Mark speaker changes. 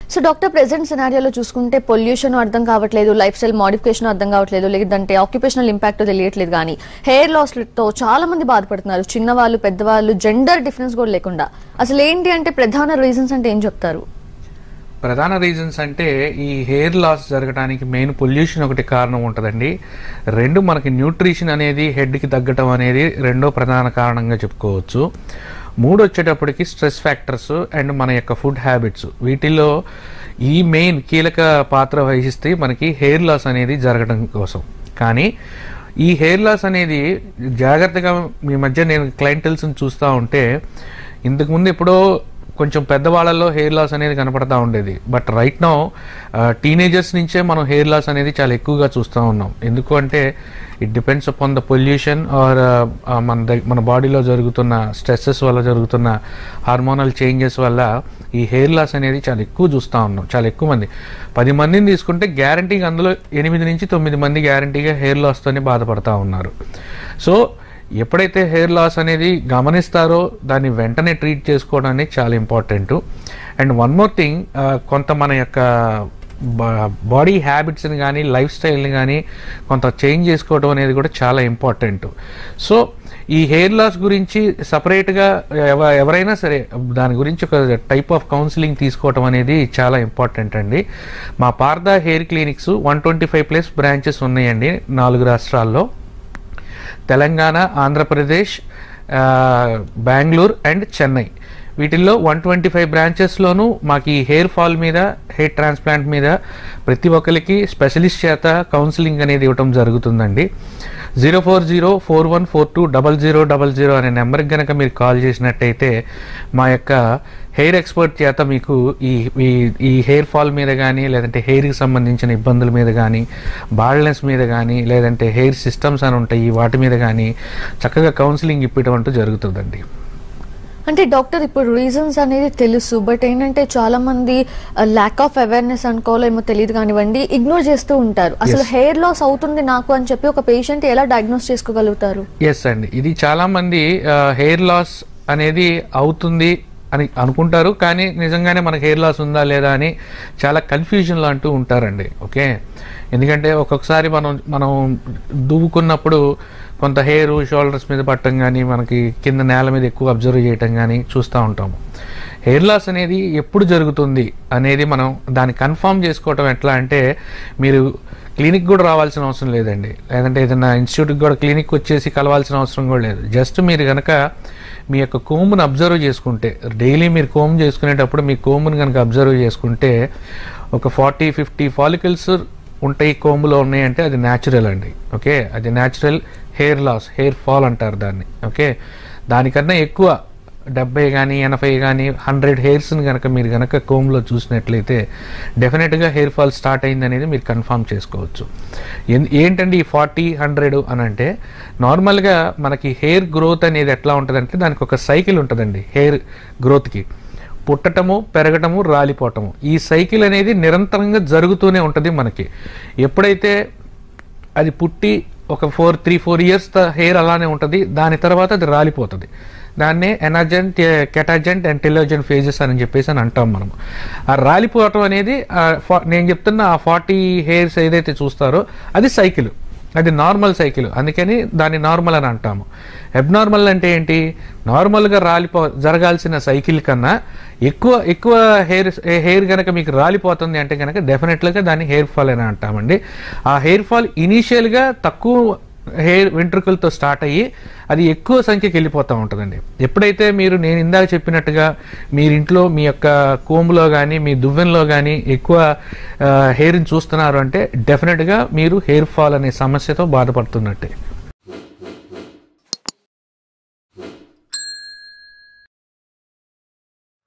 Speaker 1: So doctor present సినారియోలో చూసుకుంటే pollution అర్థం కావట్లేదు లైఫ్ స్టైల్ మోడిఫికేషన్ అర్థం కావట్లేదు లేదంటే ఆక్యుపేషనల్ ఇంపాక్ట్ తెలియట్లేదు కానీ హెయిర్ లాస్ తో చాలా మంది బాధపడుతున్నారు చిన్నవాళ్ళు పెద్దవాళ్ళు జెండర్ డిఫరెన్స్ కూడా లేకుండా అసలు ఏంటి అంటే ప్రధాన రీజన్స్ అంటే ఏం చెప్తారు
Speaker 2: ప్రధాన రీజన్స్ అంటే ఈ హెయిర్ లాస్ జరగడానికి మెయిన్ పొల్యూషన్ ఒకటి కారణం ఉంటుందండి రెండు మనకి న్యూట్రిషన్ అనేది హెడ్కి తగ్గటం అనేది రెండో ప్రధాన కారణంగా చెప్పుకోవచ్చు మూడు వచ్చేటప్పటికి స్ట్రెస్ ఫ్యాక్టర్స్ అండ్ మన యొక్క ఫుడ్ హ్యాబిట్స్ వీటిల్లో ఈ మెయిన్ కీలక పాత్ర వహిస్తే మనకి హెయిర్ లాస్ అనేది జరగడం కోసం కానీ ఈ హెయిర్ లాస్ అనేది జాగ్రత్తగా మీ మధ్య నేను క్లయింటల్స్ని చూస్తూ ఉంటే ఇంతకుముందు ఎప్పుడో కొంచెం పెద్దవాళ్ళలో హెయిర్ లాస్ అనేది కనపడతా ఉండేది బట్ రైట్ నో టీనేజర్స్ నుంచే మనం హెయిర్ లాస్ అనేది చాలా ఎక్కువగా చూస్తూ ఉన్నాం ఎందుకు అంటే it depends upon the pollution or మన దగ్- మన బాడీలో జరుగుతున్న స్ట్రెస్సెస్ వల్ల జరుగుతున్న హార్మోనల్ చేంజెస్ వల్ల ఈ హెయిర్ లాస్ అనేది చాలా ఎక్కువ చూస్తూ ఉన్నాం చాలా ఎక్కువ మంది పది మందిని తీసుకుంటే గ్యారంటీగా అందులో ఎనిమిది నుంచి తొమ్మిది మంది గ్యారంటీగా హెయిర్ లాస్తోనే బాధపడతా ఉన్నారు సో ఎప్పుడైతే హెయిర్ లాస్ అనేది గమనిస్తారో దాన్ని వెంటనే ట్రీట్ చేసుకోవడం అనేది చాలా important and one more thing కొంత మన యొక్క బాడీ హ్యాబిట్స్ని కానీ లైఫ్ స్టైల్ని కానీ కొంత చేంజ్ చేసుకోవడం అనేది కూడా చాలా ఇంపార్టెంట్ సో ఈ హెయిర్ లాస్ గురించి సపరేట్గా ఎవ ఎవరైనా సరే దాని గురించి ఒక టైప్ ఆఫ్ కౌన్సిలింగ్ తీసుకోవడం అనేది చాలా ఇంపార్టెంట్ అండి మా పార్దా hair clinics one twenty five plus branches ఉన్నాయండి నాలుగు రాష్ట్రాల్లో తెలంగాణ ఆంధ్రప్రదేశ్ ఆ, బెంగళూరు అండ్ చెన్నై వీటిల్లో వన్ ట్వంటీ ఫైవ్ బ్రాంచెస్లోనూ మాకు ఈ హెయిర్ ఫాల్ మీద హెయిర్ ట్రాన్స్ప్లాంట్ మీద ప్రతి ఒక్కరికి స్పెషలిస్ట్ చేత కౌన్సిలింగ్ అనేది ఇవ్వటం జరుగుతుందండి zero four zero four one four two double zero double zero అనే నెంబర్కి కనుక మీరు కాల్ చేసినట్టయితే మా యొక్క హెయిర్ ఎక్స్పర్ట్ చేత మీకు ఈ ఈ ఈ హెయిర్ ఫాల్ మీద కానీ లేదంటే హెయిర్కి సంబంధించిన ఇబ్బందుల మీద కానీ బాల్నెస్ మీద కానీ లేదంటే హెయిర్ సిస్టమ్స్ అని ఉంటాయి వాటి మీద కానీ చక్కగా కౌన్సిలింగ్ ఇప్పటం అంటూ జరుగుతుందండి
Speaker 1: అంటే డాక్టర్ ఇప్పుడు రీజన్స్ అనేది తెలుసు బట్ ఏంటంటే చాలా మంది ల్యాక్ ఆఫ్ అవేర్నెస్ అనుకోవాలో ఏమో తెలియదు కానివ్వండి ఇగ్నోర్ చేస్తూ ఉంటారు అసలు
Speaker 2: Yes.
Speaker 1: హెయిర్ లాస్ అవుతుంది నాకు అని చెప్పి ఒక పేషెంట్ ఎలా డయాగ్నోస్ చేసుకోగలుగుతారు
Speaker 2: ఎస్ అండి ఇది చాలా మంది హెయిర్ లాస్ అనేది అవుతుంది అని అనుకుంటారు కానీ నిజంగానే మనకు హెయిర్ లాస్ ఉందా లేదా అని చాలా కన్ఫ్యూజన్లో అంటూ ఉంటారండి ఓకే ఎందుకంటే ఒక్కొక్కసారి మనం మనం దువ్వుకున్నప్పుడు కొంత హెయిర్ షోల్డర్స్ మీద పట్టడం కానీ మనకి కింద నేల మీద ఎక్కువ అబ్జర్వ్ చేయటం కానీ చూస్తూ ఉంటాము హెయిర్ లాస్ అనేది ఎప్పుడు జరుగుతుంది అనేది మనం దాన్ని కన్ఫర్మ్ చేసుకోవటం ఎట్లా అంటే మీరు క్లినిక్ కూడా రావాల్సిన అవసరం లేదండి లేదంటే ఏదైనా ఇన్స్టిట్యూట్కి కూడా క్లినిక్ వచ్చేసి కలవాల్సిన అవసరం కూడా లేదు జస్ట్ మీరు కనుక మీ యొక్క కోమును అబ్జర్వ్ చేసుకుంటే డైలీ మీరు కోమ్ చేసుకునేటప్పుడు మీ కోమును కనుక అబ్జర్వ్ చేసుకుంటే ఒక ఫార్టీ ఫిఫ్టీ ఫాలికల్స్ ఉంటాయి కోములో ఉన్నాయంటే అది న్యాచురల్ అండి ఓకే అది natural hair loss hair fall అంటారు దాన్ని ఓకే దానికన్నా ఎక్కువ డెబ్బై కానీ ఎనభై కానీ హండ్రెడ్ హెయిర్స్ని కనుక మీరు కనుక కోమ్లో చూసినట్లయితే డెఫినెట్గా హెయిర్ ఫాల్ స్టార్ట్ అయింది అనేది మీరు కన్ఫర్మ్ చేసుకోవచ్చు ఎన్- ఏంటండి ఈ ఫార్టీ హండ్రెడ్ అని అంటే నార్మల్గా మనకి హెయిర్ గ్రోత్ అనేది ఎట్లా ఉంటుందంటే దానికి ఒక సైకిల్ ఉంటుందండి హెయిర్ గ్రోత్కి పుట్టటము పెరగటము రాలిపోవటము ఈ సైకిల్ అనేది నిరంతరంగా జరుగుతూనే ఉంటుంది మనకి ఎప్పుడైతే అది పుట్టి ఒక four three four years hair అలానే ఉంటుంది దాని తర్వాత అది రాలిపోతుంది దాన్నే ఎనర్జెంట్ కెటాజెంట్ అండ్ టెలోజెంట్ ఫేజెస్ అని చెప్పేసి అని అంటాం మనం ఆ రాలిపోవటం అనేది ఆ ఫా- నేను చెప్తున్న ఆ ఫార్టీ హెయిర్స్ ఏదైతే చూస్తారో అది సైకిల్ అది నార్మల్ సైకిల్ అందుకని దాన్ని నార్మల్ అని అంటాము అబ్నార్మల్ అంటే ఏంటి నార్మల్గా రాలిపో జరగాల్సిన సైకిల్ కన్నా ఎక్కువ ఎక్కువ హెయిర్ హెయిర్ కనుక మీకు రాలిపోతుంది అంటే కనుక డెఫినెట్గా దాన్ని హెయిర్ ఫాల్ అని అంటామండి ఆ హెయిర్ ఫాల్ ఇనీషియల్గా తక్కువ హెయిర్ వెంట్రుకలతో స్టార్ట్ అయ్యి అది ఎక్కువ సంఖ్యకి వెళ్ళిపోతూ ఉంటుందండి ఎప్పుడైతే మీరు నేను ఇందాక చెప్పినట్టుగా మీరు ఇంట్లో మీ యొక్క కోములో కానీ మీ దువ్వెనలో కానీ ఎక్కువ హెయిర్ని చూస్తున్నారు అంటే డెఫినెట్గా మీరు హెయిర్ ఫాల్ అనే సమస్యతో బాధపడుతున్నట్టే